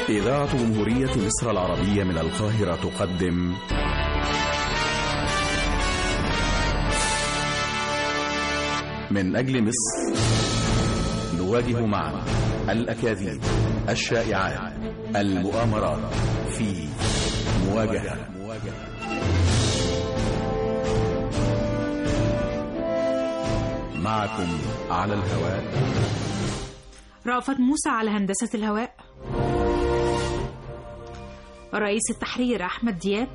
إذاعة جمهورية مصر العربية من القاهرة تقدم من أجل مصر نواجه معا الأكاذيب الشائعات المؤامرات في مواجهة معكم على الهواء رأفت موسى على هندسة الهواء رئيس التحرير أحمد دياب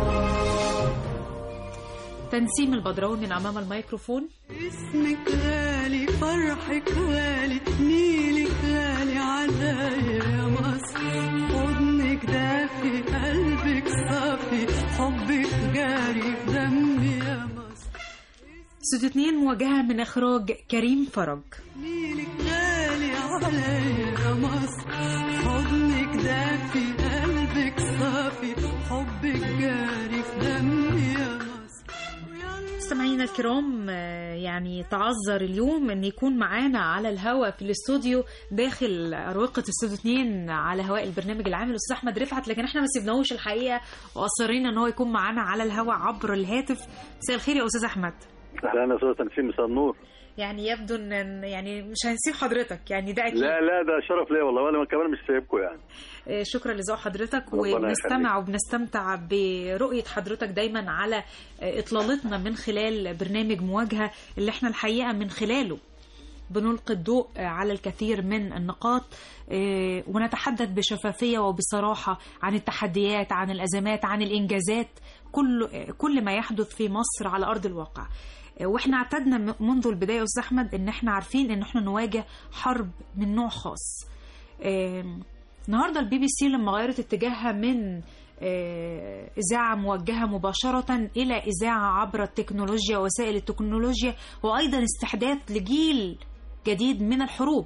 تنسيم البدراوي من أمام الميكروفون اسمك غالي فرحك غالي نيلك غالي عليا يا مصر حضنك دافي قلبك صافي حبك جاري في دمي يا مصر ست اتنين مواجهة من إخراج كريم فرج نيلك غالي عليا يا مصر حضنك دافي قلبك صافي حبك جاري في دمي يا مصر مستمعينا الكرام آه، يعني تعذر اليوم ان يكون معانا على الهواء في الاستوديو داخل اروقه استوديو 2 على هواء البرنامج العام الاستاذ احمد رفعت لكن احنا ما سيبناهوش الحقيقه واصرينا ان هو يكون معانا على الهواء عبر الهاتف مساء الخير يا استاذ احمد اهلا استاذ تنسيم مساء النور يعني يبدو ان يعني مش هنسيب حضرتك يعني ده اكيد لا لا ده شرف ليا والله وانا كمان مش سايبكم يعني آه، شكرا لذوق حضرتك ربنا وبنستمع وبنستمتع برؤية حضرتك دايما على آه، إطلالتنا من خلال برنامج مواجهة اللي احنا الحقيقة من خلاله بنلقي الضوء آه، على الكثير من النقاط آه، ونتحدث بشفافية وبصراحة عن التحديات عن الأزمات عن الإنجازات كل آه، كل ما يحدث في مصر على أرض الواقع آه، واحنا اعتدنا م- منذ البداية يا أستاذ أحمد إن احنا عارفين إن احنا نواجه حرب من نوع خاص آم، النهارده البي بي سي لما غيرت اتجاهها من آه، إذاعة موجهة مباشرة إلى إذاعة عبر التكنولوجيا ووسائل التكنولوجيا وأيضا استحداث لجيل جديد من الحروب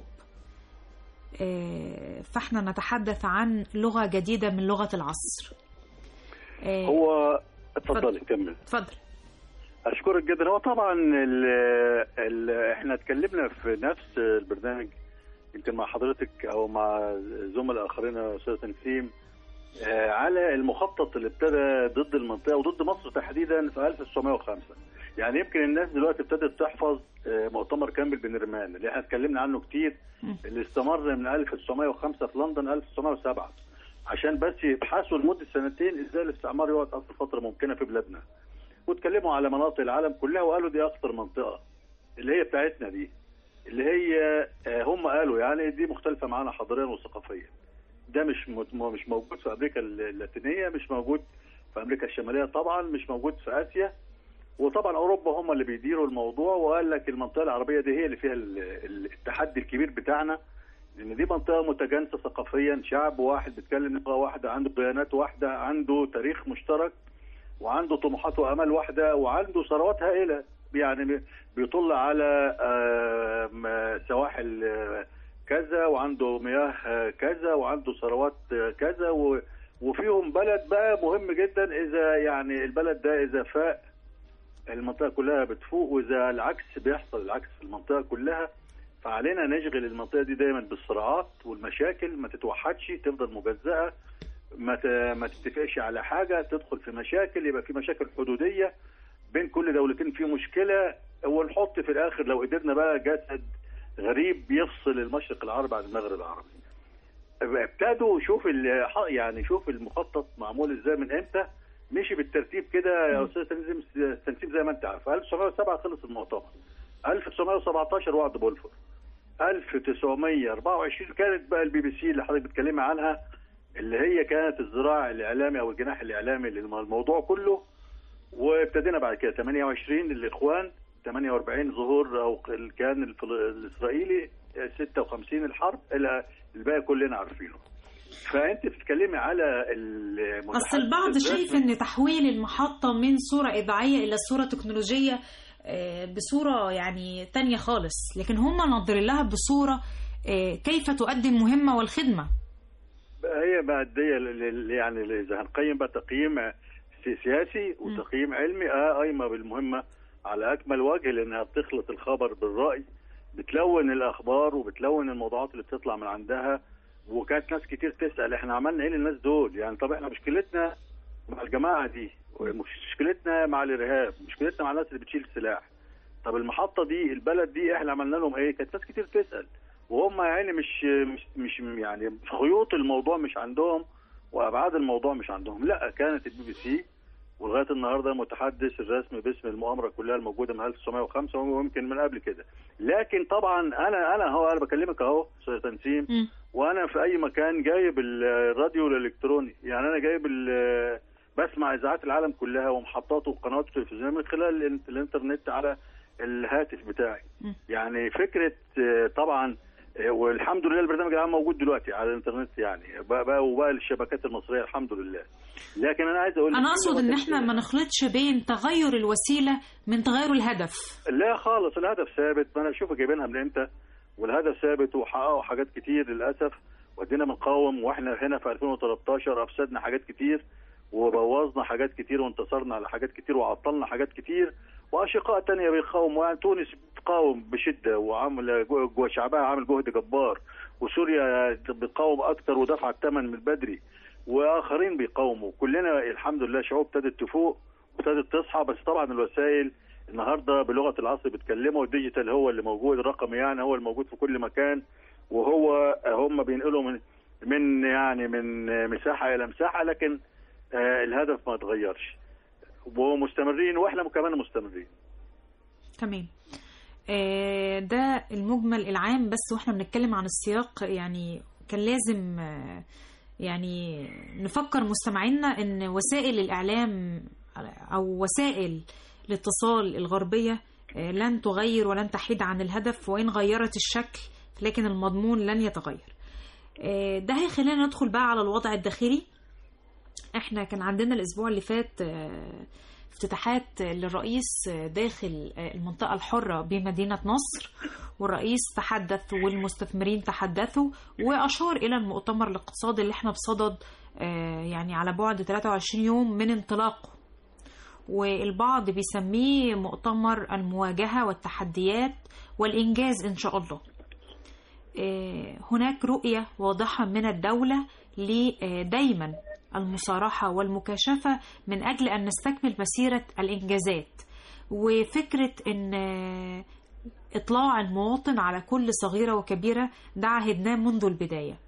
آه، فاحنا نتحدث عن لغة جديدة من لغة العصر آه، هو اتفضل. اتفضلي كمل اتفضل اشكرك جدا هو طبعا ال ال احنا اتكلمنا في نفس البرنامج يمكن مع حضرتك او مع زملاء اخرين يا استاذ تنسيم آه، على المخطط اللي ابتدى ضد المنطقه وضد مصر تحديدا في 1905 يعني يمكن الناس دلوقتي ابتدت تحفظ آه، مؤتمر كامل بن رمان اللي احنا اتكلمنا عنه كتير مم. اللي استمر من 1905 في لندن 1907 عشان بس يبحثوا لمده سنتين ازاي الاستعمار يقعد اكثر فتره ممكنه في بلادنا واتكلموا على مناطق العالم كلها وقالوا دي اخطر منطقه اللي هي بتاعتنا دي اللي هي آه، هم قالوا يعني دي مختلفه معانا حضاريا وثقافيا ده مش م- مش موجود في امريكا اللاتينيه مش موجود في امريكا الشماليه طبعا مش موجود في اسيا وطبعا اوروبا هم اللي بيديروا الموضوع وقال لك المنطقه العربيه دي هي اللي فيها ال- ال- التحدي الكبير بتاعنا لان دي منطقه متجانسه ثقافيا شعب واحد بيتكلم لغه واحده عنده ديانات واحده عنده تاريخ مشترك وعنده طموحات وامال واحده وعنده ثروات هائله يعني بيطل على آم، سواحل آه، كذا وعنده مياه آه، كذا وعنده ثروات آه، كذا و- وفيهم بلد بقى مهم جدا اذا يعني البلد ده اذا فاق المنطقه كلها بتفوق واذا العكس بيحصل العكس في المنطقه كلها فعلينا نشغل المنطقه دي دايما بالصراعات والمشاكل ما تتوحدش تفضل مجزأه ما ت- ما تتفقش على حاجه تدخل في مشاكل يبقى في مشاكل حدوديه بين كل دولتين في مشكله ونحط في الاخر لو قدرنا بقى جسد غريب يفصل المشرق العربي عن المغرب العربي ابتدوا شوف ال- يعني شوف المخطط معمول ازاي من امتى مشي بالترتيب كده يا استاذ تنظيم تنسيب زي ما انت عارف 1907 خلص المؤتمر 1917 وعد بولفور 1924 كانت بقى البي بي سي اللي حضرتك بتتكلمي عنها اللي هي كانت الذراع الاعلامي او الجناح الاعلامي للموضوع كله وابتدينا بعد كده 28 الاخوان 48 ظهور او كان الفل- الاسرائيلي 56 الحرب الى الباقي كلنا عارفينه فانت بتتكلمي على المتحدث أصل البعض الرسمي. شايف إن تحويل المحطة من صورة إذاعية إلى صورة تكنولوجية آه، بصورة يعني تانية خالص لكن هم ناظرين لها بصورة آه، كيف تؤدي المهمة والخدمة هي مادية لل- يعني إذا هنقيم بقى تقييم سي- سياسي وتقييم علمي اه قايمة بالمهمة على أكمل وجه لأنها بتخلط الخبر بالرأي بتلون الأخبار وبتلون الموضوعات اللي بتطلع من عندها وكانت ناس كتير تسال احنا عملنا ايه للناس دول يعني طب احنا مشكلتنا مع الجماعه دي مشكلتنا مع الارهاب مشكلتنا مع الناس اللي بتشيل السلاح طب المحطه دي البلد دي احنا عملنا لهم ايه كانت ناس كتير تسال وهم يعني مش مش مش يعني خيوط الموضوع مش عندهم وابعاد الموضوع مش عندهم لا كانت البي بي سي ولغايه النهارده المتحدث الرسمي باسم المؤامره كلها الموجوده من 1905 ويمكن من قبل كده لكن طبعا انا انا هو انا بكلمك اهو استاذ تنسيم مم. وانا في اي مكان جايب الراديو الالكتروني يعني انا جايب ال- بسمع اذاعات العالم كلها ومحطات وقنوات التلفزيون من خلال الإن- الانترنت على الهاتف بتاعي مم. يعني فكره آه، طبعا آه، والحمد لله البرنامج العام موجود دلوقتي على الانترنت يعني بقى بقى وبقى الشبكات المصريه الحمد لله لكن انا عايز اقول لك انا اقصد ان إن احنا ما نخلطش بين تغير الوسيله من تغير الهدف لا خالص الهدف ثابت ما انا اشوف جايبينها من امتى والهدف ثابت وحققوا حاجات كتير للاسف ودينا بنقاوم واحنا هنا في 2013 افسدنا حاجات كتير وبوظنا حاجات كتير وانتصرنا على حاجات كتير وعطلنا حاجات كتير واشقاء تانية بيقاوموا يعني تونس بتقاوم بشده وعامل جو- جو- شعبها عامل جهد جبار وسوريا بتقاوم اكتر ودفع الثمن من بدري واخرين بيقاوموا كلنا الحمد لله شعوب ابتدت تفوق وابتدت تصحى بس طبعا الوسائل النهارده بلغه العصر بيتكلموا الديجيتال هو اللي موجود الرقمي يعني هو الموجود في كل مكان وهو هم بينقلوا من من يعني من مساحه الى مساحه لكن آه، الهدف ما اتغيرش ومستمرين واحنا كمان مستمرين تمام آه، ده المجمل العام بس واحنا بنتكلم عن السياق يعني كان لازم آه، يعني نفكر مستمعينا ان وسائل الاعلام او وسائل الاتصال الغربيه آه، لن تغير ولن تحيد عن الهدف وان غيرت الشكل لكن المضمون لن يتغير آه، ده هيخلينا ندخل بقى على الوضع الداخلي احنا كان عندنا الاسبوع اللي فات آه، افتتاحات للرئيس داخل المنطقة الحرة بمدينة نصر والرئيس تحدث والمستثمرين تحدثوا وأشار إلى المؤتمر الاقتصادي اللي احنا بصدد آه، يعني على بعد 23 يوم من انطلاقه والبعض بيسميه مؤتمر المواجهة والتحديات والإنجاز إن شاء الله آه، هناك رؤية واضحة من الدولة لدايما المصارحة والمكاشفة من أجل أن نستكمل مسيرة الإنجازات وفكرة أن آه، إطلاع المواطن على كل صغيرة وكبيرة ده عهدناه منذ البداية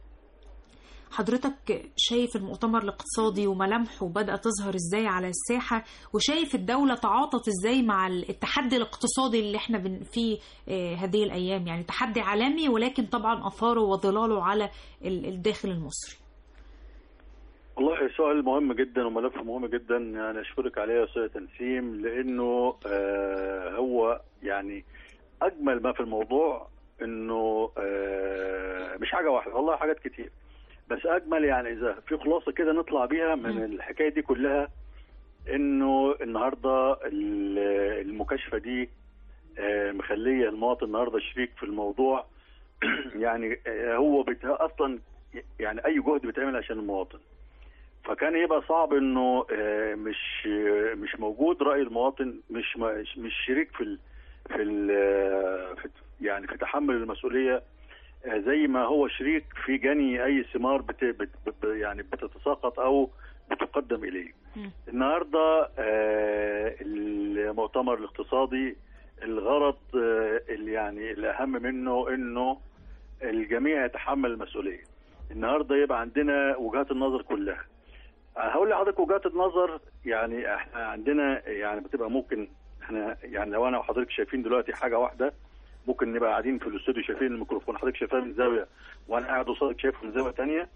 حضرتك شايف المؤتمر الاقتصادي وملامحه بدأت تظهر ازاي على الساحة وشايف الدولة تعاطت ازاي مع التحدي الاقتصادي اللي احنا بن- فيه آه، هذه الأيام يعني تحدي عالمي ولكن طبعا أثاره وظلاله على ال- الداخل المصري والله سؤال مهم جدا وملف مهم جدا يعني اشكرك عليه يا استاذ تنسيم لانه آه هو يعني اجمل ما في الموضوع انه آه مش حاجه واحده والله حاجات كتير بس اجمل يعني اذا في خلاصه كده نطلع بيها من الحكايه دي كلها انه النهارده ال- المكاشفه دي آه مخليه المواطن النهارده شريك في الموضوع يعني آه هو بت... اصلا يعني اي جهد بيتعمل عشان المواطن فكان يبقى صعب انه آه، مش آه، مش موجود راي المواطن مش مش مش شريك في ال في ال في يعني في تحمل المسؤوليه آه، زي ما هو شريك في جني اي ثمار بت بت بت يعني بتتساقط او بتقدم اليه. مم. النهارده آه، المؤتمر الاقتصادي الغرض آه، اللي يعني الاهم منه انه الجميع يتحمل المسؤوليه. النهارده يبقى عندنا وجهات النظر كلها. هقول لحضرتك وجهات النظر يعني احنا عندنا يعني بتبقى ممكن احنا يعني لو انا وحضرتك شايفين دلوقتي حاجه واحده ممكن نبقى قاعدين في الاستوديو شايفين الميكروفون حضرتك شايفاه من زاويه وانا قاعد قصادك شايفه من زاويه ثانيه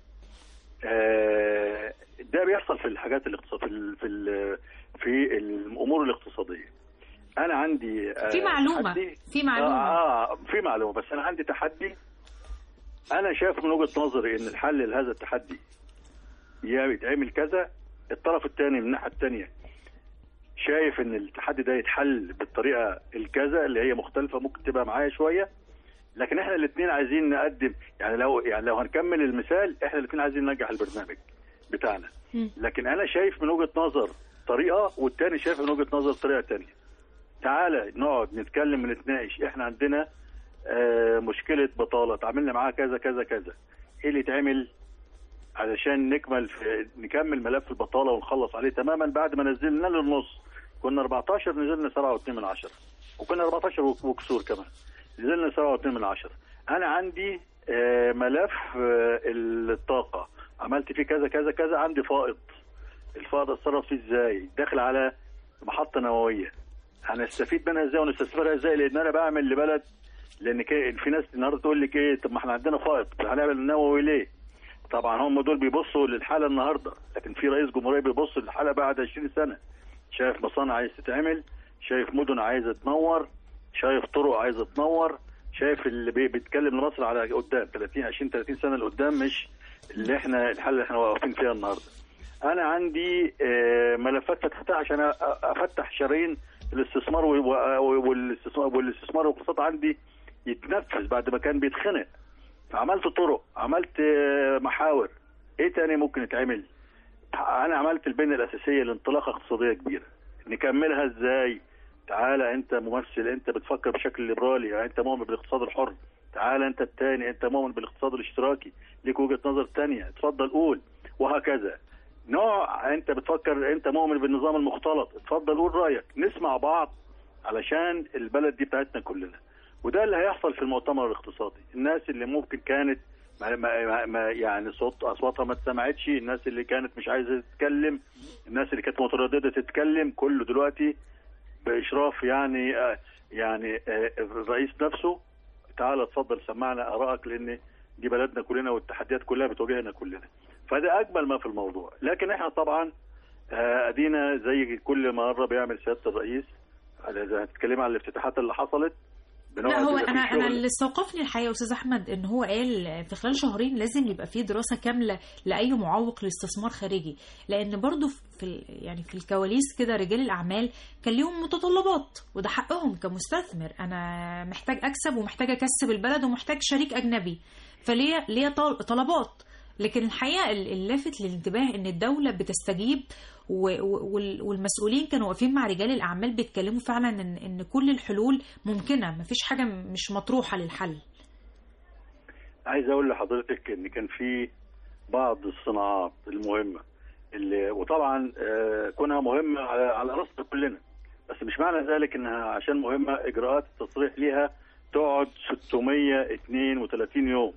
ده بيحصل في الحاجات الاقتصاد في ال في ال في الامور الاقتصاديه انا عندي آه، في معلومة تحدي- في معلومة اه, آه في معلومه بس انا عندي تحدي انا شايف من وجهه نظري ان الحل لهذا التحدي يا يتعمل كذا الطرف الثاني من الناحيه الثانيه شايف ان التحدي ده يتحل بالطريقه الكذا اللي هي مختلفه ممكن تبقى معايا شويه لكن احنا الاثنين عايزين نقدم يعني لو يعني لو هنكمل المثال احنا الاثنين عايزين ننجح البرنامج بتاعنا مم. لكن انا شايف من وجهه نظر طريقه والتاني شايف من وجهه نظر طريقه تانية تعالى نقعد نتكلم ونتناقش احنا عندنا آه مشكله بطاله تعاملنا معاها كذا كذا كذا ايه اللي يتعمل علشان نكمل في نكمل ملف البطاله ونخلص عليه تماما بعد ما نزلنا للنص كنا 14 نزلنا 7.2 من عشرة وكنا 14 وك- وكسور كمان نزلنا 7.2 من عشرة انا عندي آه، ملف آه، الطاقه عملت فيه كذا كذا كذا عندي فائض الفائض اتصرف فيه ازاي داخل على محطه نوويه هنستفيد منها ازاي ونستثمرها ازاي لان انا بعمل لبلد لان كي- في ناس النهارده تقول لك ايه طب ما احنا عندنا فائض طب هنعمل النووي ليه؟ طبعا هم دول بيبصوا للحاله النهارده لكن في رئيس جمهوريه بيبص للحاله بعد 20 سنه شايف مصانع عايز تتعمل شايف مدن عايزه تنور شايف طرق عايزه تنور شايف اللي بي- بيتكلم لمصر على قدام 30 20 30 سنه لقدام مش اللي احنا الحاله اللي احنا واقفين فيها النهارده انا عندي آه، ملفات فتحتها عشان أ- أ- افتح شرايين الاستثمار و- و- والاستثمار والاستثمار والاقتصاد عندي يتنفذ بعد ما كان بيتخنق عملت طرق عملت آه، محاور ايه تاني ممكن يتعمل انا عملت البنيه الاساسيه لانطلاقه اقتصاديه كبيره نكملها ازاي تعالى انت ممثل انت بتفكر بشكل ليبرالي يعني انت مؤمن بالاقتصاد الحر تعالى انت التاني انت مؤمن بالاقتصاد الاشتراكي ليك وجهه نظر تانية اتفضل قول وهكذا نوع انت بتفكر انت مؤمن بالنظام المختلط اتفضل قول رايك نسمع بعض علشان البلد دي بتاعتنا كلنا وده اللي هيحصل في المؤتمر الاقتصادي الناس اللي ممكن كانت ما ما ما يعني صوت اصواتها ما اتسمعتش الناس اللي كانت مش عايزه تتكلم الناس اللي كانت متردده تتكلم كله دلوقتي باشراف يعني آه يعني آه الرئيس نفسه تعالى اتفضل سمعنا ارائك لان دي بلدنا كلنا والتحديات كلها بتواجهنا كلنا فده اجمل ما في الموضوع لكن احنا طبعا آه، ادينا زي كل مره بيعمل سياده الرئيس اذا هتتكلم عن الافتتاحات اللي حصلت بنقعد لا هو يبقى في انا انا شغل. اللي استوقفني الحقيقه يا استاذ احمد ان هو قال في خلال شهرين لازم يبقى في دراسه كامله لاي معوق لاستثمار خارجي لان برضو في ال- يعني في الكواليس كده رجال الاعمال كان ليهم متطلبات وده حقهم كمستثمر انا محتاج اكسب ومحتاج اكسب البلد ومحتاج شريك اجنبي فليه ليه طل- طلبات لكن الحقيقه ال- اللافت للانتباه ان الدوله بتستجيب و- و- وال- والمسؤولين كانوا واقفين مع رجال الاعمال بيتكلموا فعلا ان ان كل الحلول ممكنه مفيش حاجه مش مطروحه للحل عايز اقول لحضرتك ان كان في بعض الصناعات المهمه اللي وطبعا آه، كونها مهمه على على راسنا كلنا بس مش معنى ذلك انها عشان مهمه اجراءات التصريح ليها تقعد 632 يوم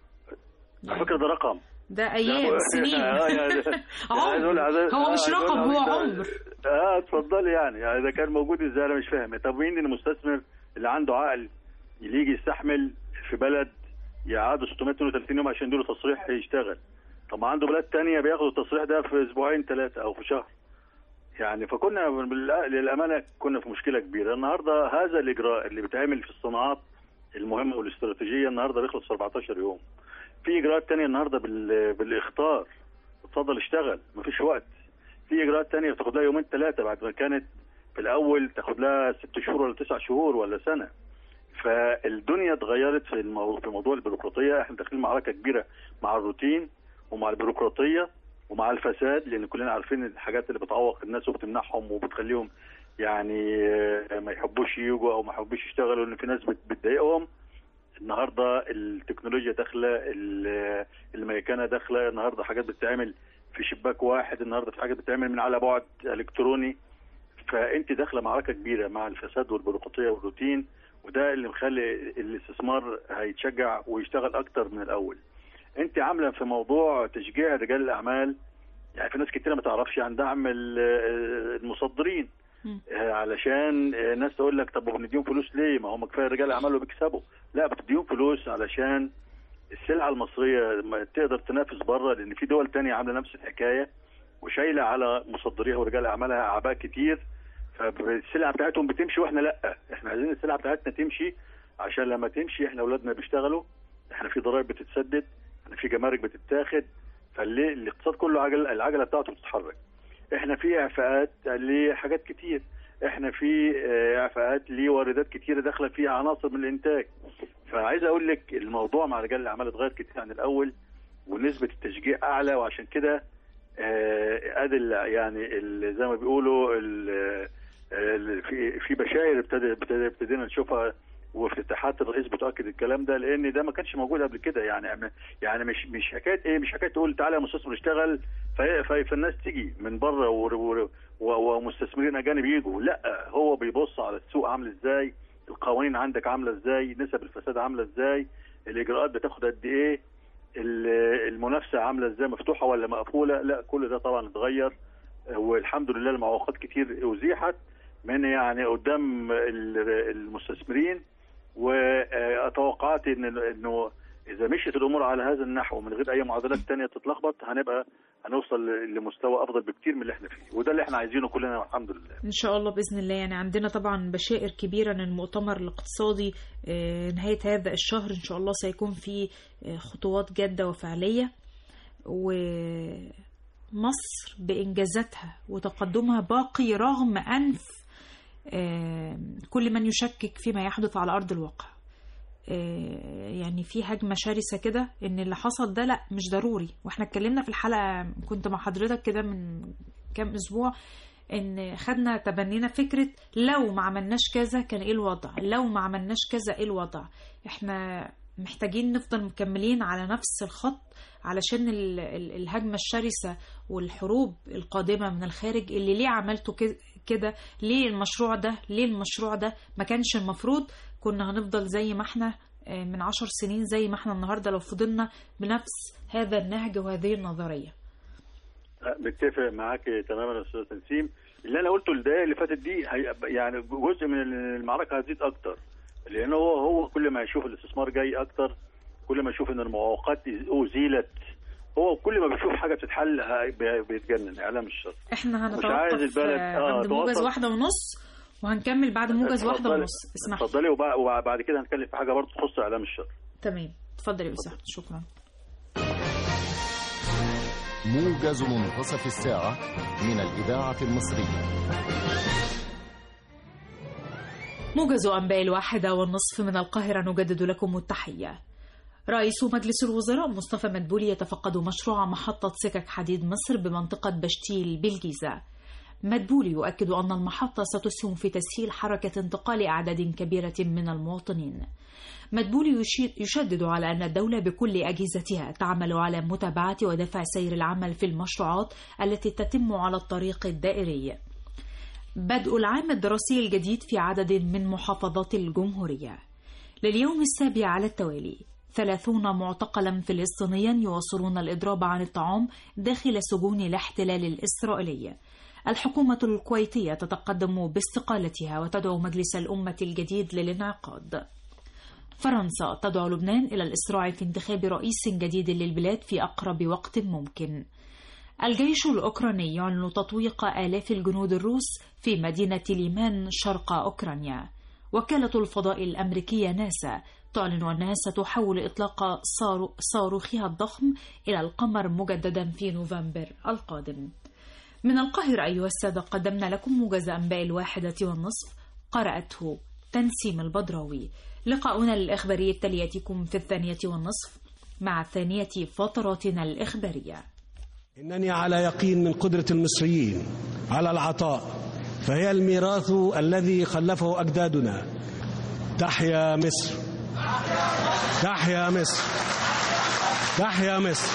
على فكره ده رقم ده ايام سنين آه، يعني- عايز أقول- عمر عايز- هو آه، مش عايز أقول رقم هو لحضرتك- عمر اه اتفضلي يعني يعني اذا كان موجود ازاي انا مش فاهم طب مين المستثمر اللي عنده عقل اللي يجي يستحمل في بلد يقعدوا 632 يوم عشان يديله تصريح يشتغل طب ما عنده بلاد تانية بياخدوا التصريح ده في اسبوعين ثلاثة او في شهر يعني فكنا بال- للامانه كنا في مشكله كبيره النهارده هذا الاجراء اللي بيتعمل في الصناعات المهمه والاستراتيجيه النهارده بيخلص في 14 يوم في اجراءات تانية النهارده بال... بالاخطار اتفضل اشتغل مفيش وقت في اجراءات تانية بتاخد لها يومين ثلاثه بعد ما كانت في الاول تاخد لها ست شهور ولا تسع شهور ولا سنه فالدنيا اتغيرت في المو... في موضوع البيروقراطيه احنا داخلين معركه كبيره مع الروتين ومع البيروقراطيه ومع الفساد لان كلنا عارفين الحاجات اللي بتعوق الناس وبتمنعهم وبتخليهم يعني آه، ما يحبوش يجوا او ما يحبوش يشتغلوا لان في ناس بت- بتضايقهم النهارده التكنولوجيا داخله ال- الميكنه داخله النهارده حاجات بتتعمل في شباك واحد النهارده في حاجات بتتعمل من على بعد الكتروني فانت داخله معركه كبيره مع الفساد والبيروقراطيه والروتين وده اللي مخلي الاستثمار هيتشجع ويشتغل اكتر من الاول انت عامله في موضوع تشجيع رجال الاعمال يعني في ناس كتير ما تعرفش عن دعم ال- المصدرين مم. آه، علشان آه، ناس تقول لك طب بنديهم فلوس ليه ما هم كفايه رجال اعمال وبيكسبوا لا بتديهم فلوس علشان السلعه المصريه ما تقدر تنافس بره لان في دول تانية عامله نفس الحكايه وشايله على مصدريها ورجال اعمالها اعباء كتير فالسلعه بتاعتهم بتمشي واحنا لا احنا عايزين السلعه بتاعتنا تمشي عشان لما تمشي احنا اولادنا بيشتغلوا احنا في ضرائب بتتسدد احنا في جمارك بتتاخد فاللي الاقتصاد كله عجل العجله بتاعته بتتحرك احنا في اعفاءات لحاجات كتير احنا في آه، اعفاءات لواردات كتيره داخله فيها عناصر من الانتاج فعايز اقول لك الموضوع مع رجال الاعمال اتغير كتير عن الاول ونسبه التشجيع اعلى وعشان كده آه، ادي ال- يعني ال- زي ما بيقولوا ال- ال- في في بشاير ابتدى ابتدى- ابتدينا نشوفها وافتتاحات الرئيس بتؤكد الكلام ده لان ده ما كانش موجود قبل كده يعني يعني مش مش حكايه ايه مش حكايه تقول تعالى يا مستثمر اشتغل في- في- فالناس تيجي من بره و- و- و- ومستثمرين اجانب يجوا لا هو بيبص على السوق عامل ازاي القوانين عندك عامله ازاي نسب الفساد عامله ازاي الاجراءات بتاخد قد ايه ال- المنافسه عامله ازاي مفتوحه ولا مقفوله لا كل ده طبعا اتغير والحمد لله المعوقات كتير ازيحت من يعني قدام ال- المستثمرين وتوقعت ان انه اذا مشيت الامور على هذا النحو من غير اي معادلات تانية تتلخبط هنبقى هنوصل لمستوى افضل بكتير من اللي احنا فيه وده اللي احنا عايزينه كلنا الحمد لله ان شاء الله باذن الله يعني عندنا طبعا بشائر كبيره ان المؤتمر الاقتصادي آه، نهايه هذا الشهر ان شاء الله سيكون فيه آه، خطوات جاده وفعليه ومصر بانجازاتها وتقدمها باقي رغم انف آه، كل من يشكك فيما يحدث على ارض الواقع آه، يعني في هجمة شرسة كده ان اللي حصل ده لا مش ضروري واحنا اتكلمنا في الحلقة كنت مع حضرتك كده من كام اسبوع ان خدنا تبنينا فكرة لو ما عملناش كذا كان ايه الوضع لو ما عملناش كذا ايه الوضع احنا محتاجين نفضل مكملين على نفس الخط علشان ال- ال- الهجمة الشرسة والحروب القادمة من الخارج اللي ليه عملته كده- كده ليه المشروع ده ليه المشروع ده ما كانش المفروض كنا هنفضل زي ما احنا آه، من عشر سنين زي ما احنا النهاردة لو فضلنا بنفس هذا النهج وهذه النظرية متفق معاك تماما يا استاذ تنسيم اللي انا قلته الدقائق اللي فاتت دي هي يعني جزء من المعركه هتزيد اكتر لان هو هو كل ما يشوف الاستثمار جاي اكتر كل ما يشوف ان المعوقات ازيلت هو كل ما بيشوف حاجه بتتحل ه- بي- بيتجنن اعلام الشر احنا مش عايز هنتوقف البلد- آه، آه، عند موجز توصل. واحدة ونص وهنكمل بعد موجز واحدة اتفضلي- ونص اسمح لي. اتفضلي وبع- وبعد كده هنتكلم في حاجه برضه تخص اعلام الشر تمام اتفضل يا أستاذ شكرا موجز منتصف الساعة من الإذاعة المصرية موجز أنباء الواحدة والنصف من القاهرة نجدد لكم التحية رئيس مجلس الوزراء مصطفى مدبولي يتفقد مشروع محطة سكك حديد مصر بمنطقة بشتيل بالجيزة مدبولي يؤكد أن المحطة ستسهم في تسهيل حركة انتقال أعداد كبيرة من المواطنين مدبولي يشي- يشدد على أن الدولة بكل أجهزتها تعمل على متابعة ودفع سير العمل في المشروعات التي تتم على الطريق الدائري بدء العام الدراسي الجديد في عدد من محافظات الجمهورية لليوم السابع على التوالي ثلاثون معتقلا فلسطينيا يواصلون الإضراب عن الطعام داخل سجون الاحتلال الإسرائيلي الحكومة الكويتية تتقدم باستقالتها وتدعو مجلس الأمة الجديد للانعقاد فرنسا تدعو لبنان إلى الإسراع في انتخاب رئيس جديد للبلاد في أقرب وقت ممكن الجيش الأوكراني يعلن تطويق آلاف الجنود الروس في مدينة ليمان شرق أوكرانيا وكالة الفضاء الأمريكية ناسا تعلن أنها ستحول إطلاق صارو- صاروخها الضخم إلى القمر مجددا في نوفمبر القادم من القاهرة أيها السادة قدمنا لكم موجز أنباء الواحدة والنصف قرأته تنسيم البدراوي لقاؤنا الإخباري التالي يأتيكم في الثانية والنصف مع ثانية فتراتنا الإخبارية إنني على يقين من قدرة المصريين على العطاء فهي الميراث الذي خلفه أجدادنا تحيا مصر تحيا مصر تحيا مصر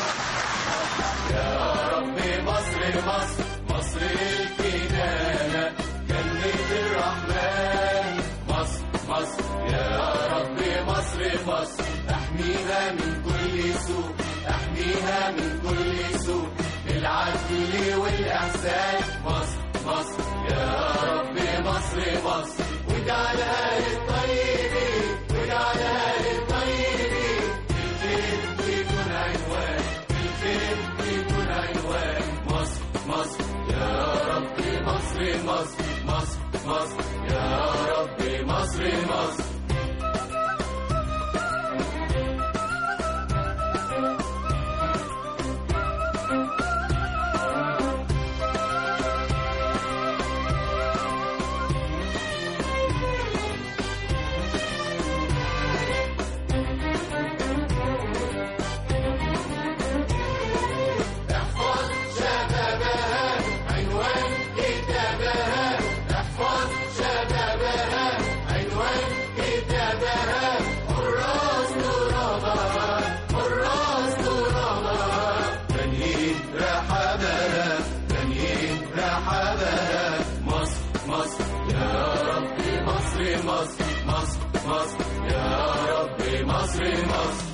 عنوان رحابها بنين رحابها مصر مصر يا رب مصر مصر مصر مصر يا رب مصر مصر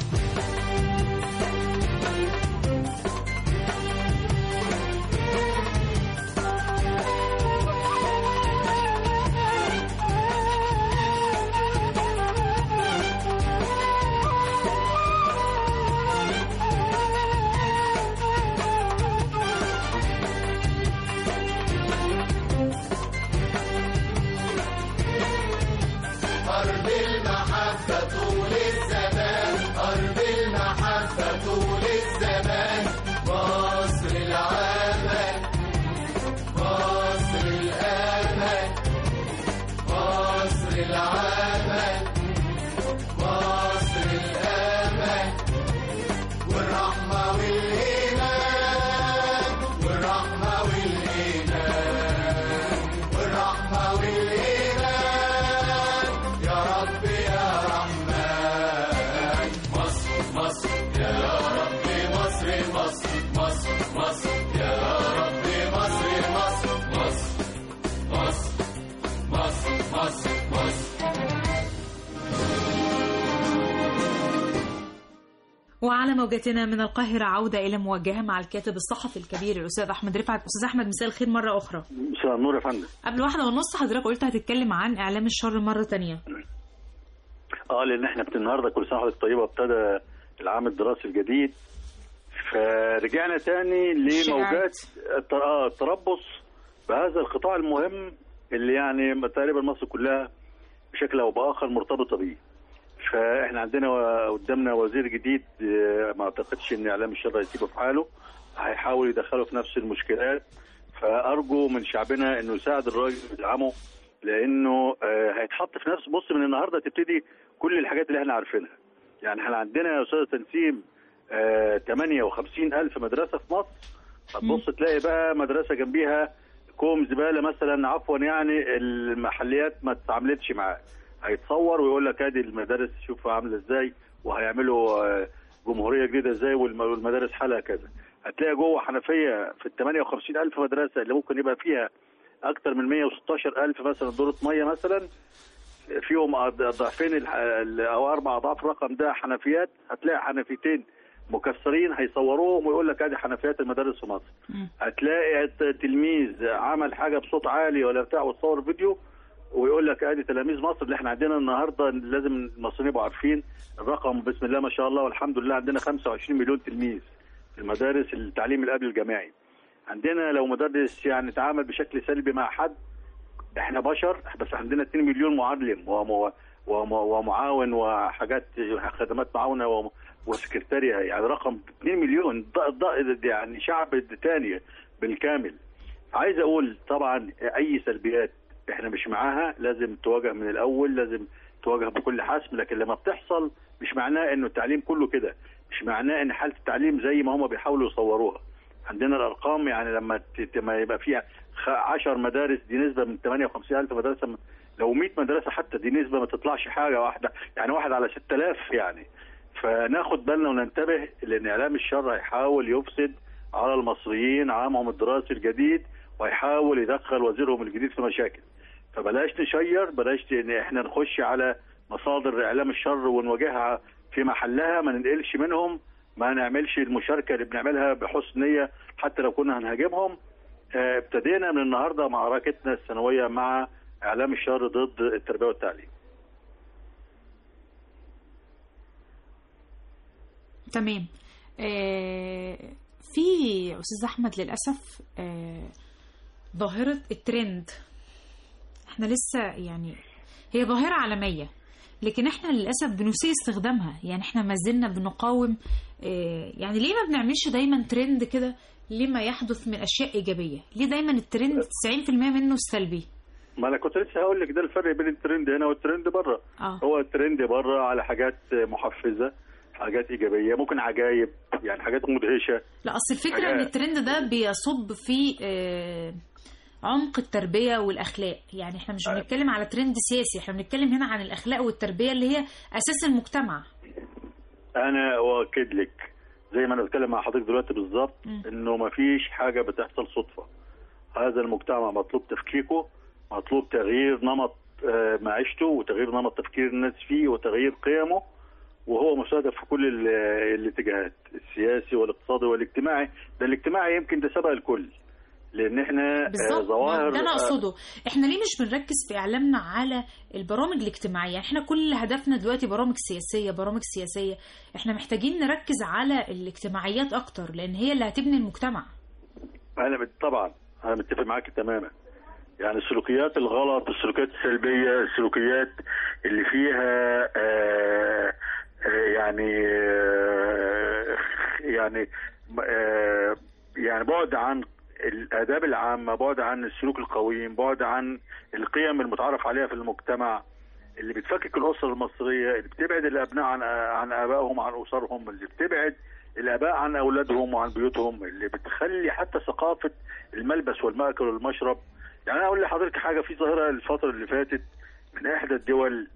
أرض المحبة طول الزمان أرض المحبة طول الزمان مصر العمل مصر الأمل مصر العمل مصر الأمل والرحمة والإيمان والرحمة والإيمان والرحمة والإيمان يا رب يا رحمن مصر مصر يا رب مصر مصر مصر مصر يا رب مصر مصر مصر مصر مصر مصر مصر وعلى موجتنا من القاهرة عودة إلى مواجهة مع الكاتب الصحفي الكبير الأستاذ أحمد رفعت أستاذ أحمد مساء الخير مرة أخرى مساء النور يا فندم قبل واحدة ونص حضرتك قلت هتتكلم عن إعلام الشر مرة تانية اه لان احنا بت- النهارده كل سنه وحضرتك طيبه ابتدى العام الدراسي الجديد فرجعنا تاني لموجات الت- آه، التربص بهذا القطاع المهم اللي يعني تقريبا مصر كلها بشكل او باخر مرتبطه بيه فاحنا عندنا و- قدامنا وزير جديد آه، ما اعتقدش ان اعلام الشر هيسيبه في حاله هيحاول يدخله في نفس المشكلات فارجو من شعبنا انه يساعد الراجل ويدعمه لانه آه، هيتحط في نفس بص من النهارده تبتدي كل الحاجات اللي احنا عارفينها يعني احنا عندنا يا استاذ تنسيم آه 58 الف مدرسه في مصر هتبص تلاقي بقى مدرسه جنبيها كوم زباله مثلا عفوا يعني المحليات ما اتعاملتش معاه هيتصور ويقول لك ادي المدارس شوف عامله ازاي وهيعملوا آه، جمهوريه جديده ازاي والم- والمدارس حالها كذا هتلاقي جوه حنفيه في ال 58 الف مدرسه اللي ممكن يبقى فيها اكتر من 116 الف مثلا دوره ميه مثلا فيهم أض- ضعفين الح- ال- او اربع اضعاف الرقم ده حنفيات هتلاقي حنفيتين مكسرين هيصوروهم ويقول لك ادي حنفيات المدارس في مصر هتلاقي ت- تلميذ عمل حاجه بصوت عالي ولا بتاع وتصور فيديو ويقول لك ادي تلاميذ مصر اللي احنا عندنا النهارده لازم المصريين يبقوا عارفين الرقم بسم الله ما شاء الله والحمد لله عندنا 25 مليون تلميذ في المدارس التعليم القبل الجامعي عندنا لو مدرس يعني تعامل بشكل سلبي مع حد احنا بشر بس عندنا 2 مليون معلم وم- وم- ومعاون وحاجات خدمات معاونه وم- وسكرتارية يعني رقم 2 مليون ض- ض- يعني شعب تاني بالكامل عايز اقول طبعا اي سلبيات احنا مش معاها لازم تواجه من الاول لازم تواجه بكل حسم لكن لما بتحصل مش معناه انه التعليم كله كده مش معناه ان حاله التعليم زي ما هم بيحاولوا يصوروها عندنا الارقام يعني لما ت- ت- ما يبقى فيها 10 مدارس دي نسبه من 58000 مدرسه لو 100 مدرسه حتى دي نسبه ما تطلعش حاجه واحده يعني واحد على 6000 يعني فناخد بالنا وننتبه لان اعلام الشر هيحاول يفسد على المصريين عامهم الدراسي الجديد وهيحاول يدخل وزيرهم الجديد في مشاكل فبلاش نشير بلاش ان احنا نخش على مصادر اعلام الشر ونواجهها في محلها ما ننقلش منهم ما نعملش المشاركه اللي بنعملها بحسن نيه حتى لو كنا هنهاجمهم آه، ابتدينا من النهارده معركتنا السنويه مع اعلام الشر ضد التربيه والتعليم تمام آه، في أستاذ أحمد للأسف آه، ظاهرة الترند احنا لسه يعني هي ظاهرة عالمية لكن احنا للأسف بنسيء استخدامها يعني احنا ما زلنا بنقاوم آه، يعني ليه ما بنعملش دايما ترند كده لما يحدث من أشياء إيجابية ليه دايما الترند 90% منه سلبي ما انا كنت لسه هقول لك ده الفرق بين الترند هنا والترند بره اه هو الترند بره على حاجات محفزه حاجات ايجابيه ممكن عجايب يعني حاجات مدهشه لا اصل الفكره حاجة- ان الترند ده بيصب في آه، عمق التربيه والاخلاق يعني احنا مش بنتكلم على ترند سياسي احنا بنتكلم هنا عن الاخلاق والتربيه اللي هي اساس المجتمع انا اؤكد لك زي ما انا بتكلم مع حضرتك دلوقتي بالظبط مم. انه ما فيش حاجه بتحصل صدفه هذا المجتمع مطلوب تفكيكه مطلوب تغيير نمط آه، معيشته وتغيير نمط تفكير الناس فيه وتغيير قيمه وهو مستهدف في كل ال- الاتجاهات السياسي والاقتصادي والاجتماعي ده الاجتماعي يمكن ده سبق الكل لان احنا آه، بالظبط ظواهر ده انا آه، اقصده احنا ليه مش بنركز في اعلامنا على البرامج الاجتماعيه احنا كل هدفنا دلوقتي برامج سياسيه برامج سياسيه احنا محتاجين نركز على الاجتماعيات اكتر لان هي اللي هتبني المجتمع انا مت- طبعا انا متفق معاك تماما يعني السلوكيات الغلط السلوكيات السلبيه السلوكيات اللي فيها آه آه يعني آه يعني آه يعني بعد عن الاداب العامه بعد عن السلوك القويم بعد عن القيم المتعارف عليها في المجتمع اللي بتفكك الاسر المصريه اللي بتبعد الابناء عن عن ابائهم عن اسرهم اللي بتبعد الاباء عن اولادهم وعن بيوتهم اللي بتخلي حتى ثقافه الملبس والمأكل والمشرب يعني انا اقول لحضرتك حاجه في ظاهره الفتره اللي فاتت من احدى الدول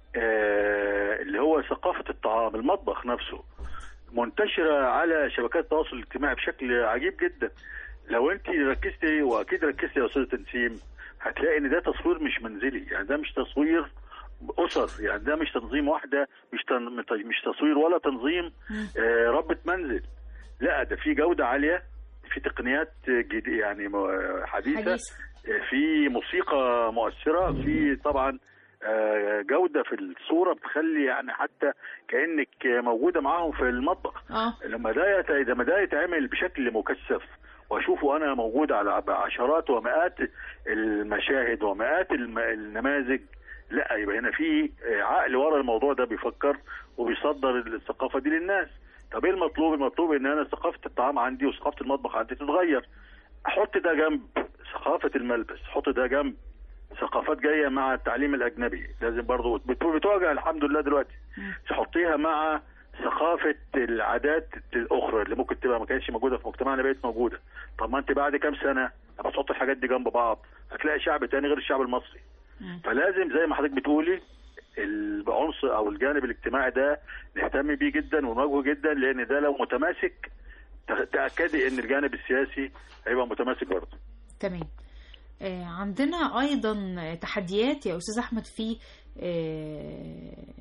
آه اللي هو ثقافه الطعام المطبخ نفسه منتشره على شبكات التواصل الاجتماعي بشكل عجيب جدا لو انت ركزتي واكيد ركزتي يا استاذ تنسيم هتلاقي ان ده تصوير مش منزلي يعني ده مش تصوير اسر يعني ده مش تنظيم واحده مش تن... مش تصوير ولا تنظيم آه ربة منزل لا ده في جوده عاليه في تقنيات جديد يعني م- حديثه حديث آه، في موسيقى مؤثره في طبعا آه، جوده في الصوره بتخلي يعني حتى كانك موجوده معاهم في المطبخ اه لما ده يت... لما ده يتعمل بشكل مكثف واشوفه انا موجود على عشرات ومئات المشاهد ومئات الم... النماذج لا يبقى هنا في عقل ورا الموضوع ده بيفكر وبيصدر الثقافه دي للناس طب ايه المطلوب المطلوب ان انا ثقافه الطعام عندي وثقافه المطبخ عندي تتغير احط ده جنب ثقافه الملبس احط ده جنب ثقافات جايه مع التعليم الاجنبي لازم برضه بت- بتواجه الحمد لله دلوقتي تحطيها مع ثقافه العادات الاخرى اللي ممكن تبقى ما كانتش موجوده في مجتمعنا بقت موجوده طب ما انت بعد كام سنه لما تحط الحاجات دي جنب بعض هتلاقي شعب تاني غير الشعب المصري فلازم زي ما حضرتك بتقولي العنصر او الجانب الاجتماعي ده نهتم بيه جدا ونواجهه جدا لان ده لو متماسك ت- تاكدي ان الجانب السياسي هيبقى متماسك برضه تمام آه، عندنا ايضا تحديات يا استاذ احمد في آه،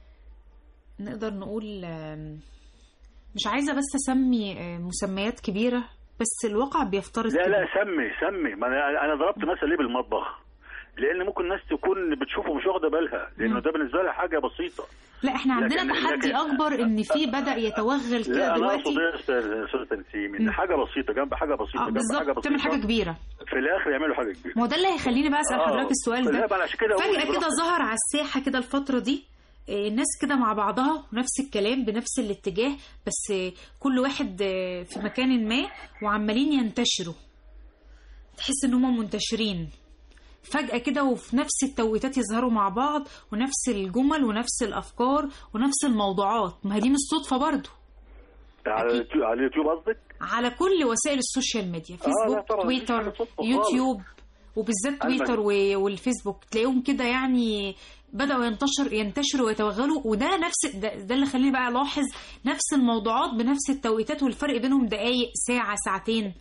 نقدر نقول آم، مش عايزه بس اسمي آه، مسميات كبيره بس الواقع بيفترض لا كده. لا سمي سمي ما انا انا ضربت مثل ليه بالمطبخ لان ممكن الناس تكون بتشوفه مش واخده بالها لانه ده بالنسبه لها حاجه بسيطه لا احنا عندنا لكن- تحدي لكن- اكبر ان في بدا يتوغل كده لا انا دلوقتي اقصد ايه يا استاذ أستاذ تنسيم ان حاجه بسيطه جنب حاجه بسيطه اه جنب حاجه بالظبط تعمل بسيطه حاجه كبيره في الاخر يعملوا حاجه كبيره ما هو ده اللي هيخليني بقى اسال آه. حضرتك السؤال لا، ده بقى عشان كده أقول فجاه كده براحتك. ظهر على الساحه كده الفتره دي آه، الناس كده مع بعضها نفس الكلام بنفس الاتجاه بس آه، كل واحد آه، في مكان ما وعمالين ينتشروا تحس ان هم منتشرين فجأة كده وفي نفس التوقيتات يظهروا مع بعض ونفس الجمل ونفس الأفكار ونفس الموضوعات ما هي دي مش صدفة برضو على أكيد. اليوتيوب على اليوتيوب قصدك على كل وسائل السوشيال ميديا لا فيسبوك طبعاً، مفيش تويتر حاجة صدفة يوتيوب وبالذات أنا تويتر و- والفيسبوك تلاقيهم كده يعني بدأوا ينتشر ينتشروا ويتوغلوا وده نفس ده, ده اللي خليني بقى الاحظ نفس الموضوعات بنفس التوقيتات والفرق بينهم دقايق ساعة ساعتين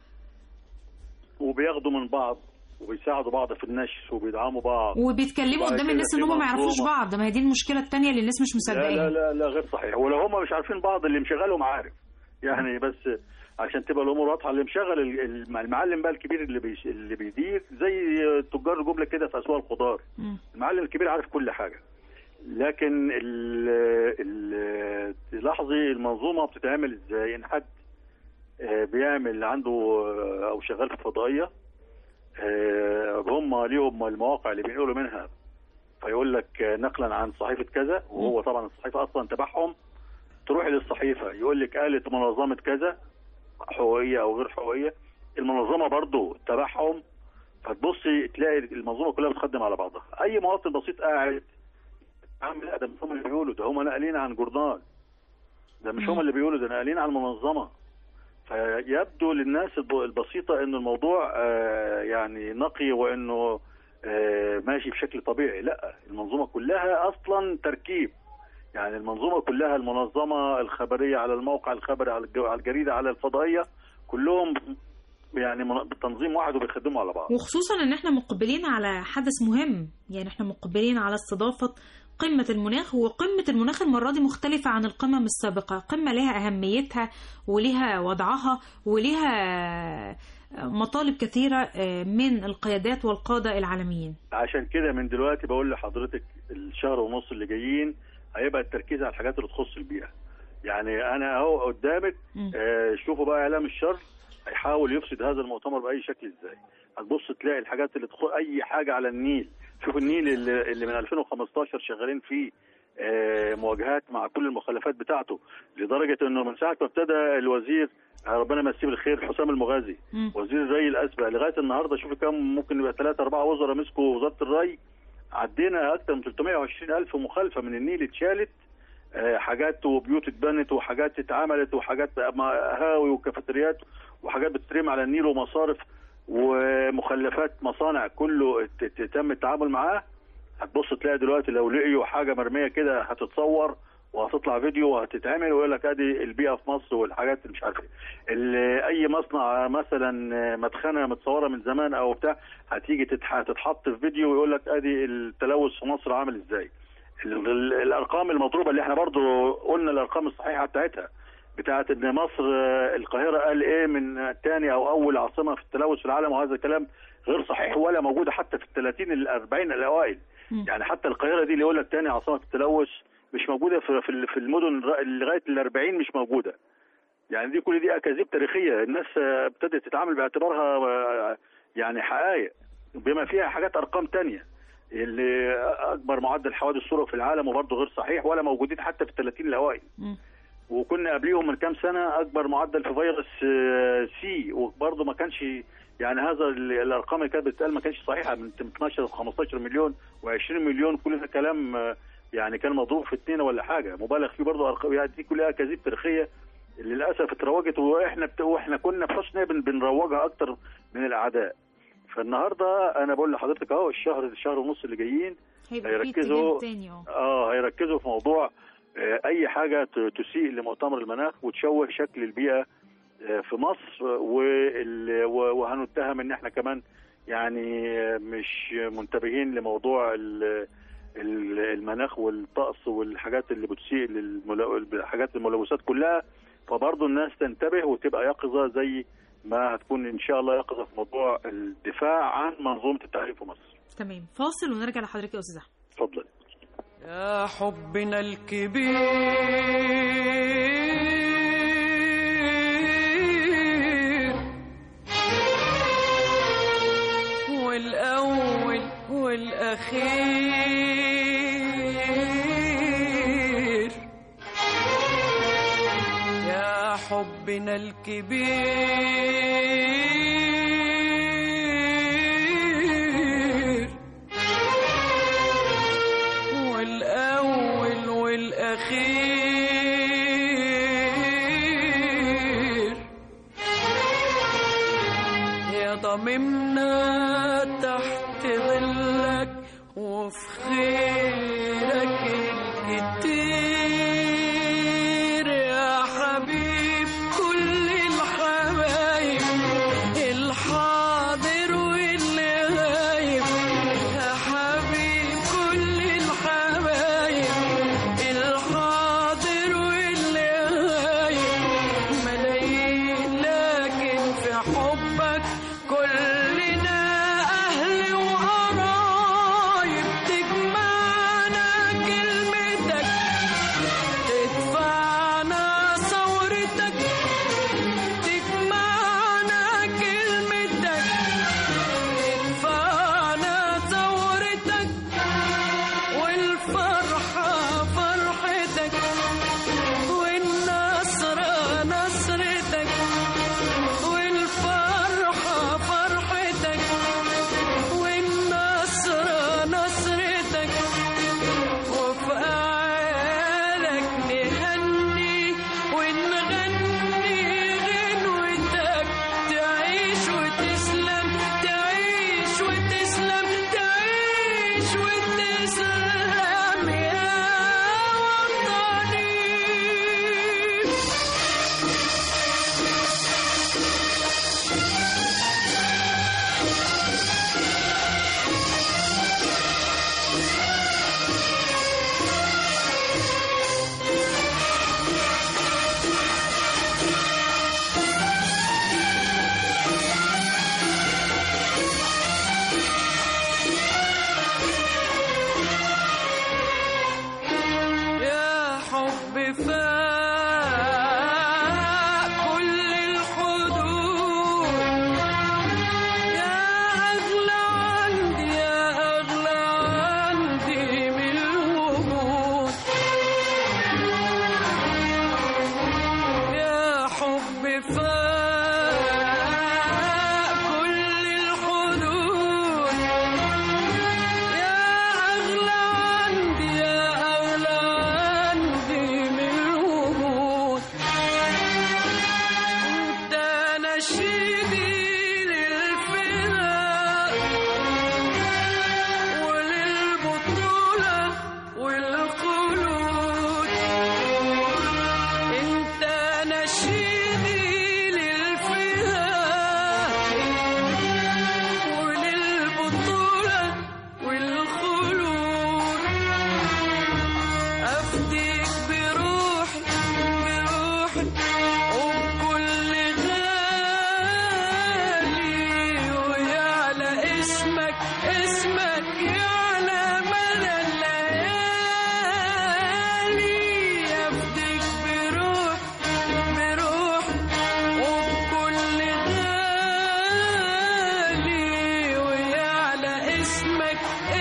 وبياخدوا من بعض وبيساعدوا بعض في النشر وبيدعموا بعض وبيتكلموا وبعد قدام كده الناس ان في هم ما يعرفوش منظومة. بعض ما هي دي المشكلة التانية اللي الناس مش لا لا مصدقاها لا لا غير صحيح ولو هم مش عارفين بعض اللي مشغلهم عارف يعني بس عشان تبقى الامور واضحه اللي مشغل ال- الم- المعلم بقى الكبير اللي بيش اللي بيدير زي تجار الجمله كده في اسواق الخضار مم. المعلم الكبير عارف كل حاجه لكن ال ال تلاحظي المنظومه بتتعمل ازاي ان حد آه، بيعمل عنده آه، او شغال في فضائيه آه، هم ليهم المواقع اللي بينقلوا منها فيقول لك آه، نقلا عن صحيفه كذا وهو طبعا الصحيفه اصلا تبعهم تروح للصحيفه يقول لك قالت منظمه كذا حقوقيه او غير حقوقيه المنظمه برضو تبعهم فتبصي تلاقي المنظومه كلها بتخدم على بعضها اي مواطن بسيط قاعد عامل لا ده مش هم اللي بيقولوا ده هم ناقلين عن جورنال ده مش هم اللي بيقولوا ده ناقلين عن المنظمه فيبدو للناس الب- البسيطه ان الموضوع آه، يعني نقي وانه آه، ماشي بشكل طبيعي لا المنظومه كلها اصلا تركيب يعني المنظومه كلها المنظمه الخبريه على الموقع الخبري على الج- على الجريده على الفضائيه كلهم يعني من- بتنظيم واحد وبيخدموا على بعض وخصوصا ان احنا مقبلين على حدث مهم يعني احنا مقبلين على استضافة قمة المناخ وقمة المناخ المرة دي مختلفة عن القمم السابقة قمة لها أهميتها ولها وضعها ولها مطالب كثيرة من القيادات والقادة العالميين عشان كده من دلوقتي بقول لحضرتك الشهر ونص اللي جايين هيبقى التركيز على الحاجات اللي تخص البيئه يعني انا اهو قدامك مم. آه شوفوا بقى اعلام الشر هيحاول يفسد هذا المؤتمر باي شكل ازاي هتبص تلاقي الحاجات اللي تخص اي حاجه على النيل شوف النيل اللي, اللي من 2015 شغالين فيه آه مواجهات مع كل المخالفات بتاعته لدرجه انه من ساعه ما ابتدى الوزير آه، ربنا يمسيه بالخير حسام المغازي مم. وزير الري الاسبق لغايه النهارده شوف كم ممكن يبقى ثلاثة أربعة وزراء مسكوا وزاره الري عدينا اكثر من 320 الف مخالفه من النيل اتشالت آه، حاجات وبيوت اتبنت وحاجات اتعملت وحاجات هاوي وكافيتريات وحاجات بتترمي على النيل ومصارف ومخلفات مصانع كله ت- ت- تم التعامل معاه هتبص تلاقي دلوقتي لو لقيوا حاجه مرميه كده هتتصور وهتطلع فيديو وهتتعمل ويقول لك ادي البيئه في مصر والحاجات اللي مش عارف ايه ال- اي مصنع مثلا مدخنه متصوره من زمان او بتاع هتيجي تتح- تتحط في فيديو ويقول لك ادي التلوث في مصر عامل ازاي ال- ال- الارقام المضروبه اللي احنا برضو قلنا الارقام الصحيحه بتاعتها بتاعت ان مصر آه، القاهره قال ايه من تاني او اول عاصمه في التلوث في العالم وهذا الكلام غير صحيح ولا موجوده حتى في ال 30 ال 40 الاوائل مم. يعني حتى القاهره دي اللي يقول لك تاني عاصمه في التلوث مش موجوده في في في المدن الر- لغايه ال 40 مش موجوده يعني دي كل دي اكاذيب تاريخيه الناس آه، ابتدت تتعامل باعتبارها آه، يعني حقائق بما فيها حاجات ارقام تانية اللي اكبر معدل حوادث سرعه في العالم وبرضه غير صحيح ولا موجودين حتى في ال 30 الاوائل مم. وكنا قبليهم من كام سنه اكبر معدل في فيروس آه، سي وبرضه ما كانش يعني هذا ال- الارقام اللي كانت بتتقال ما كانش صحيحه من 12 15 مليون و20 مليون كل ده كلام آه، يعني كان مضروب في اثنين ولا حاجه مبالغ فيه برضه ارقام يعني دي كلها كذب تاريخيه للاسف اتروجت واحنا بت... واحنا كنا في حسن بن... بنروجها اكتر من الاعداء فالنهارده انا بقول لحضرتك اهو الشهر الشهر ونص اللي جايين هيبقى في هيركزوا- اتجاه تاني اه اه هيركزوا في موضوع آه، اي حاجه ت- تسيء لمؤتمر المناخ وتشوه شكل البيئه آه، في مصر وال- و- وهنتهم ان احنا كمان يعني آه، مش منتبهين لموضوع ال- ال- المناخ والطقس والحاجات اللي بتسيء للحاجات الملوثات كلها فبرضه الناس تنتبه وتبقى يقظه زي ما هتكون ان شاء الله يقظه في موضوع الدفاع عن منظومه التعريف في مصر. تمام فاصل ونرجع لحضرتك يا استاذ احمد اتفضل. يا حبنا الكبير والأول والأخير يا حبنا الكبير والأول والأخير يا ضممنا تحت ظلك وفي خيرك الكتير يا حبيب كل الحبايب الحاضر واللي غايب يا حبيب كل الحبايب الحاضر واللي غايب ملايين لكن في حبك كلنا أهل وقرايب تجمعنا كلمتك تدفعنا ثورتك تجمعنا كلمتك تدفعنا ثورتك والفرحة فرحتك والنصر نصرتك والفرحة فرحتك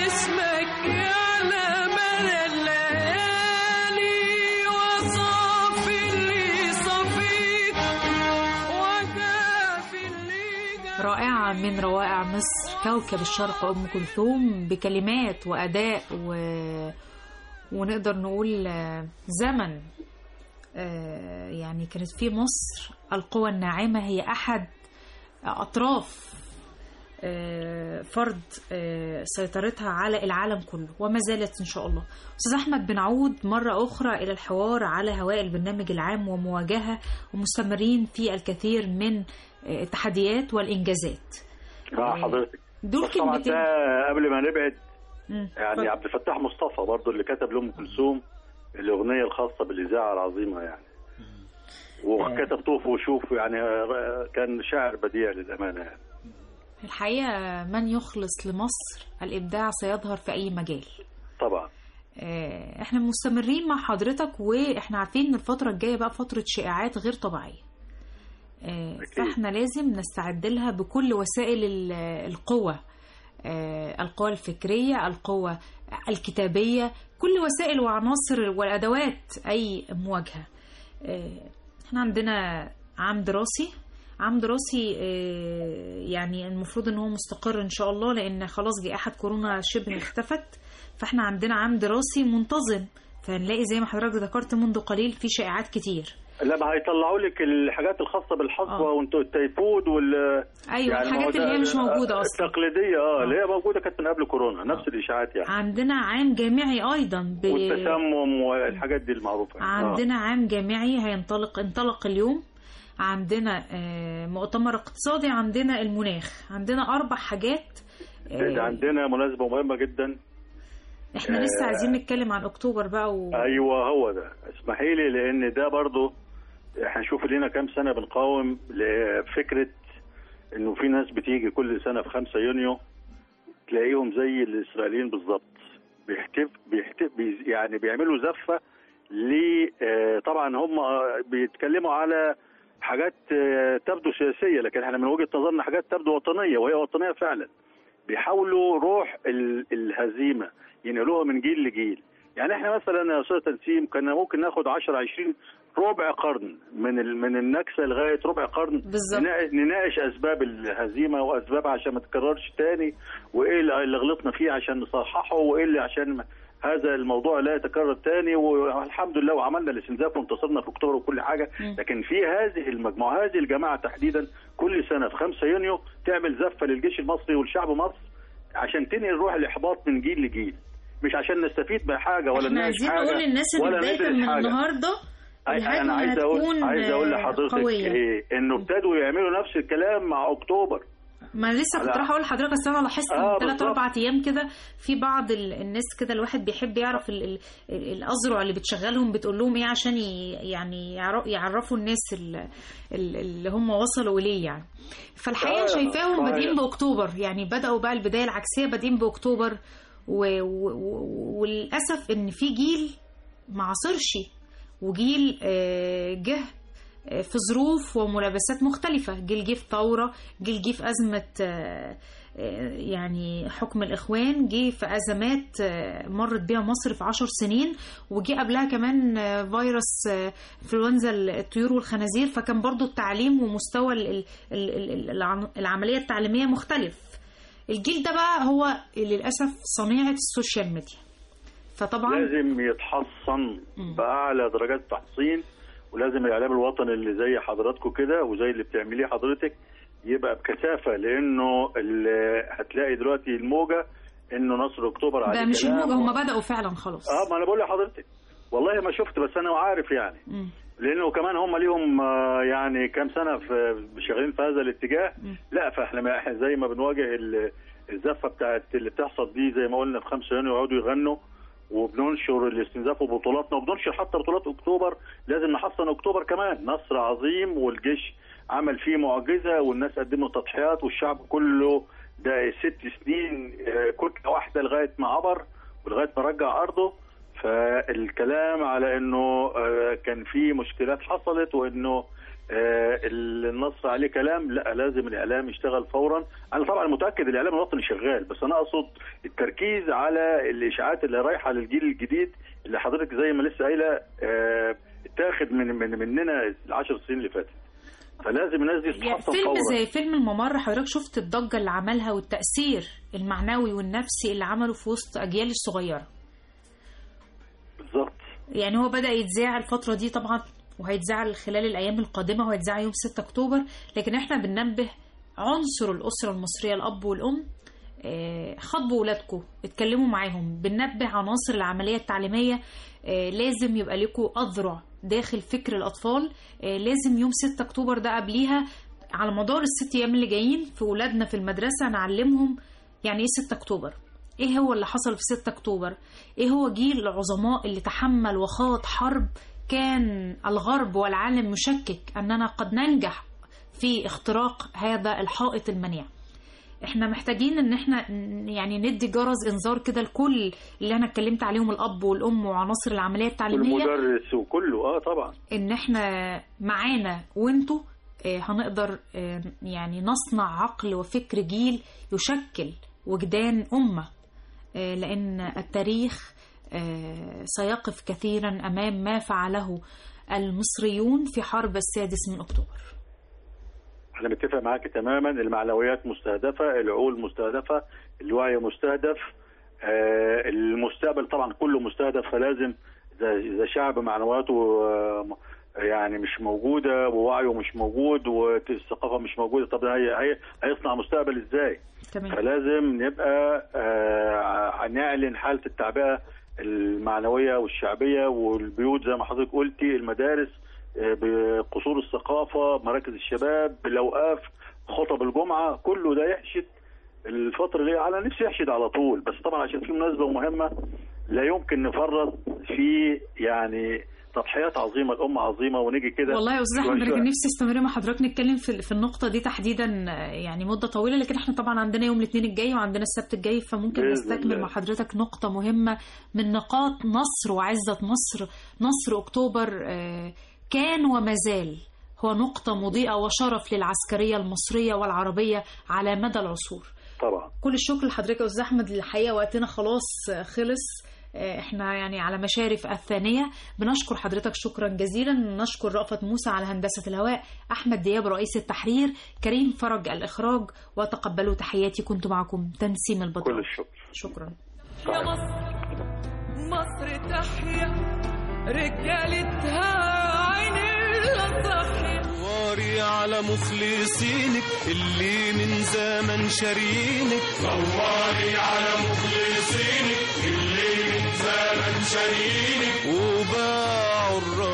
اسمك يعلى مدى الليالي وصافي اللي صفيك وكافي اللي جا رائعة من روائع مصر كوكب الشرق أم كلثوم بكلمات وأداء و... ونقدر نقول آه، زمن آه، يعني كانت في مصر القوى الناعمة هي أحد أطراف آه، فرض آه، سيطرتها على العالم كله وما زالت إن شاء الله أستاذ أحمد بنعود مرة أخرى إلى الحوار على هواء البرنامج العام ومواجهة ومستمرين في الكثير من آه، التحديات والإنجازات اه حضرتك دول بس طبعا كلمتين ده قبل ما نبعد مم. يعني اتفضل. عبد الفتاح مصطفى برضو اللي كتب لأم كلثوم الأغنية الخاصة بالإذاعة العظيمة يعني وكتب طوف وشوف يعني آه، كان شاعر بديع للأمانة يعني الحقيقة من يخلص لمصر الإبداع سيظهر في أي مجال طبعا آه، احنا مستمرين مع حضرتك واحنا عارفين ان الفترة الجاية بقى فترة شائعات غير طبيعية آه، أكيد. فاحنا لازم نستعد لها بكل وسائل ال- القوة آه، القوة الفكرية القوة الكتابية كل وسائل وعناصر والأدوات أي مواجهة آه، احنا عندنا عام دراسي عام دراسي آه، يعني المفروض ان هو مستقر ان شاء الله لان خلاص جائحة كورونا شبه اختفت فاحنا عندنا عام دراسي منتظم فنلاقي زي ما حضرتك ذكرت منذ قليل في شائعات كتير لا ما هيطلعوا لك الحاجات الخاصة بالحصوة آه. وانتوا التيفود وال ايوه يعني ما هو الحاجات ده اللي هي مش موجودة اصلا التقليدية اه اللي هي موجودة كانت من قبل كورونا نفس الإشاعات يعني عندنا عام جامعي ايضا ب... والتسمم والحاجات دي المعروفة يعني. آه. عندنا عام جامعي هينطلق انطلق اليوم عندنا آه، مؤتمر اقتصادي عندنا المناخ عندنا اربع حاجات آه، ده عندنا مناسبة مهمة جدا احنا آه، لسه عايزين نتكلم عن اكتوبر بقى و... ايوه هو ده اسمحي لي لان ده برضو هنشوف لنا كام سنه بنقاوم لفكره انه في ناس بتيجي كل سنه في 5 يونيو تلاقيهم زي الاسرائيليين بالظبط بيحتف بيحتف بي يعني بيعملوا زفه ل آه، طبعا هم آه، بيتكلموا على حاجات آه، تبدو سياسيه لكن احنا من وجهه نظرنا حاجات تبدو وطنيه وهي وطنيه فعلا بيحاولوا روح ال- الهزيمه ينقلوها من جيل لجيل يعني احنا مثلا يا استاذ تنسيم كنا ممكن ناخد 10 20 ربع قرن من ال- من النكسه لغايه ربع قرن بالظبط. نناقش- نناقش اسباب الهزيمه واسبابها عشان ما تتكررش تاني وايه اللي اللي غلطنا فيه عشان نصححه وايه اللي عشان ما- هذا الموضوع لا يتكرر تاني والحمد لله وعملنا الاستنزاف وانتصرنا في اكتوبر وكل حاجه مم. لكن في هذه المجموعه هذه الجماعه تحديدا كل سنه في 5 يونيو تعمل زفه للجيش المصري والشعب مصر عشان تنقل روح الاحباط من جيل لجيل مش عشان نستفيد بحاجه ولا احنا نناقش عايزين حاجه نقول للناس ان ولا بداية ندرس من حاجة. النهارده أي- الهجمة انا عايز هتكون اقول عايز اقول آه، لحضرتك قوية. ايه انه ابتدوا يعملوا نفس الكلام مع اكتوبر ما أنا لسه كنت لا. راح اقول لحضرتك بس انا لاحظت آه، من ثلاث بالظبط. اربع ايام كده في بعض ال- الناس كده الواحد بيحب يعرف ال- ال- ال- الاذرع اللي بتشغلهم بتقول لهم ايه عشان ي- يعني يعر- يعرفوا الناس ال- ال- اللي هم وصلوا اليه يعني فالحقيقه آه، شايفاهم صحيح. بادئين باكتوبر يعني بداوا بقى البدايه العكسيه بادئين باكتوبر و- و- و- وللاسف ان في جيل ما عاصرش وجيل آه، جه آه، في ظروف وملابسات مختلفة جيل جه في ثورة جيل جه في أزمة آه، آه، يعني حكم الإخوان جه في أزمات آه، مرت بيها مصر في عشر سنين وجه قبلها كمان آه، فيروس آه، انفلونزا الطيور والخنازير فكان برضو التعليم ومستوى ال- ال- ال- ال- العم- العملية التعليمية مختلف الجيل ده بقى هو للأسف صنيعة السوشيال ميديا فطبعا لازم يتحصن باعلى درجات التحصين ولازم الاعلام الوطني اللي زي حضراتكم كده وزي اللي بتعمليه حضرتك يبقى بكثافه لانه ال- هتلاقي دلوقتي الموجه انه نصر اكتوبر عليه ده مش كلام الموجة و- هم بدأوا فعلا خلاص اه ما انا بقول لحضرتك والله ما شفت بس انا عارف يعني مم. لانه كمان هم ليهم آه، يعني كام سنه في شغالين في هذا الاتجاه لا فاحنا ما احنا زي ما بنواجه ال- الزفه بتاعت اللي بتحصل دي زي ما قلنا في 5 يونيو يقعدوا يغنوا وبننشر الاستنزاف وبطولاتنا وبننشر حتى بطولات اكتوبر لازم نحصن اكتوبر كمان نصر عظيم والجيش عمل فيه معجزه والناس قدموا تضحيات والشعب كله ده ست سنين آه، كتله واحده لغايه ما عبر ولغايه ما رجع ارضه فالكلام على انه آه، كان في مشكلات حصلت وانه آه، النص عليه كلام لا لازم الاعلام يشتغل فورا انا طبعا متاكد الاعلام الوطني شغال بس انا اقصد التركيز على الاشاعات اللي رايحه للجيل الجديد اللي حضرتك زي ما لسه قايله آه، اتاخد من من مننا العشر سنين اللي فاتت فلازم الناس دي يعني تتحطم فيلم فورا زي فيلم الممر حضرتك شفت الضجة اللي عملها والتأثير المعنوي والنفسي اللي عمله في وسط أجيال الصغيرة بالظبط يعني هو بدأ يتذاع الفترة دي طبعا وهيتذاع خلال الأيام القادمة وهيتذاع يوم 6 أكتوبر لكن احنا بننبه عنصر الأسرة المصرية الأب والأم آه، خاطبوا ولادكم اتكلموا معاهم بننبه عناصر العملية التعليمية آه، لازم يبقى لكم أذرع داخل فكر الأطفال آه، لازم يوم 6 أكتوبر ده قبليها على مدار الست أيام اللي جايين في ولادنا في المدرسة نعلمهم يعني إيه 6 أكتوبر ايه هو اللي حصل في 6 اكتوبر ايه هو جيل العظماء اللي تحمل وخاض حرب كان الغرب والعالم مشكك اننا قد ننجح في اختراق هذا الحائط المنيع احنا محتاجين ان احنا ن- يعني ندي جرس انذار كده لكل اللي انا اتكلمت عليهم الاب والام وعناصر العمليه التعليميه والمدرس وكله اه طبعا ان احنا معانا وانتوا آه، هنقدر آه، يعني نصنع عقل وفكر جيل يشكل وجدان أمة آه، لأن التاريخ آه، سيقف كثيرا أمام ما فعله المصريون في حرب السادس من أكتوبر انا متفق معاك تماما المعنويات مستهدفه العقول مستهدفه الوعي مستهدف آه، المستقبل طبعا كله مستهدف فلازم اذا إذا شعب معنوياته آه، يعني مش موجوده ووعيه مش موجود والثقافه مش موجوده طب هي هي هيصنع مستقبل ازاي؟ تمام فلازم نبقى آه، نعلن حاله التعبئه المعنويه والشعبيه والبيوت زي ما حضرتك قلتي المدارس آه، بقصور الثقافه مراكز الشباب بالاوقاف خطب الجمعه كله ده يحشد الفتره اللي على نفسي يحشد على طول بس طبعا عشان في مناسبه مهمه لا يمكن نفرط في يعني تضحيات عظيمه الامه عظيمه ونيجي كده والله يا استاذ شوية احمد انا شوية. كان نفسي استمر مع حضرتك نتكلم في في النقطه دي تحديدا آه، يعني مده طويله لكن احنا طبعا عندنا يوم الاثنين الجاي وعندنا السبت الجاي فممكن بإذن نستكمل الله. مع حضرتك نقطه مهمه من نقاط نصر وعزه مصر نصر اكتوبر آه، كان وما زال هو نقطه مضيئه وشرف للعسكريه المصريه والعربيه على مدى العصور طبعا كل الشكر لحضرتك يا استاذ احمد الحقيقه وقتنا خلاص خلص آه، احنا يعني على مشارف الثانيه بنشكر حضرتك شكرا جزيلا نشكر رأفت موسى على هندسه الهواء احمد دياب رئيس التحرير كريم فرج الاخراج وتقبلوا تحياتي كنت معكم تنسيم كل البطل الشكر شكرا يا مصر مصر تحيا رجالتها عينيها صاحية واري على مخلصينك اللي من زمن شارينك نوري على مخلصينك اللي من زمن شارينك وباعوا الراس